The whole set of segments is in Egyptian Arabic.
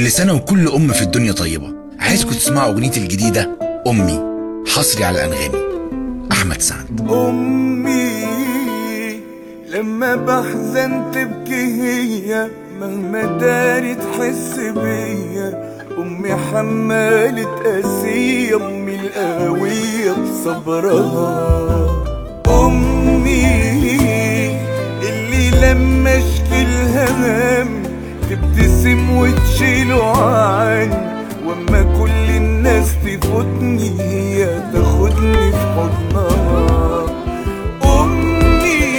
كل سنة وكل أم في الدنيا طيبة عايزكم تسمعوا أغنيتي الجديدة أمي حصري على أنغامي أحمد سعد أمي لما بحزن تبكي هي مهما داري تحس بيا أمي حمالة قاسية أمي القوية بصبرها أمي اللي لما اشكي الهمام تبتسم وتشيله عني واما كل الناس تفوتني هي تاخدني في حضنها امي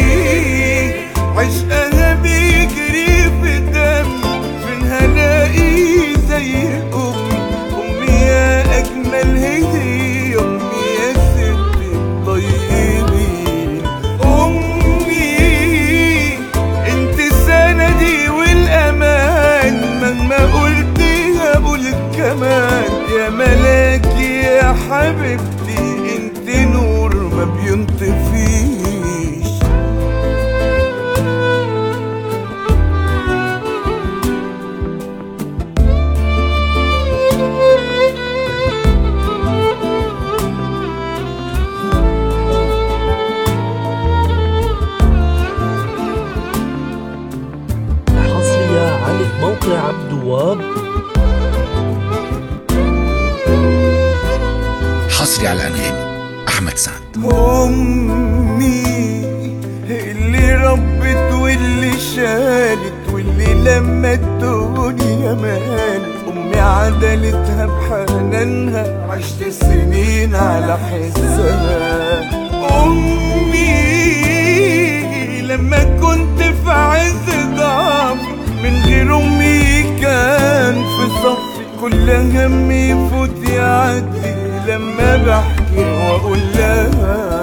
عشقها بيجري في دمي فين هلاقي زي امي امي يا اجمل هديه امي يا ست الطيبين امي انت سندي والامان مهما قلت هقول كمان يا ملاكي يا حبيبتي انت نور ما بينطفيش حصرية على موقع عبد الوهاب حصري على أنغامي أحمد سعد أمي اللي ربت واللي شالت واللي لما الدنيا مالت أمي عدلتها بحنانها عشت سنين على حسها أمي لما كنت في عز ضعفي من غير أمي كان في صفي كل همي يفوت يعدي لما بحكي واقول لها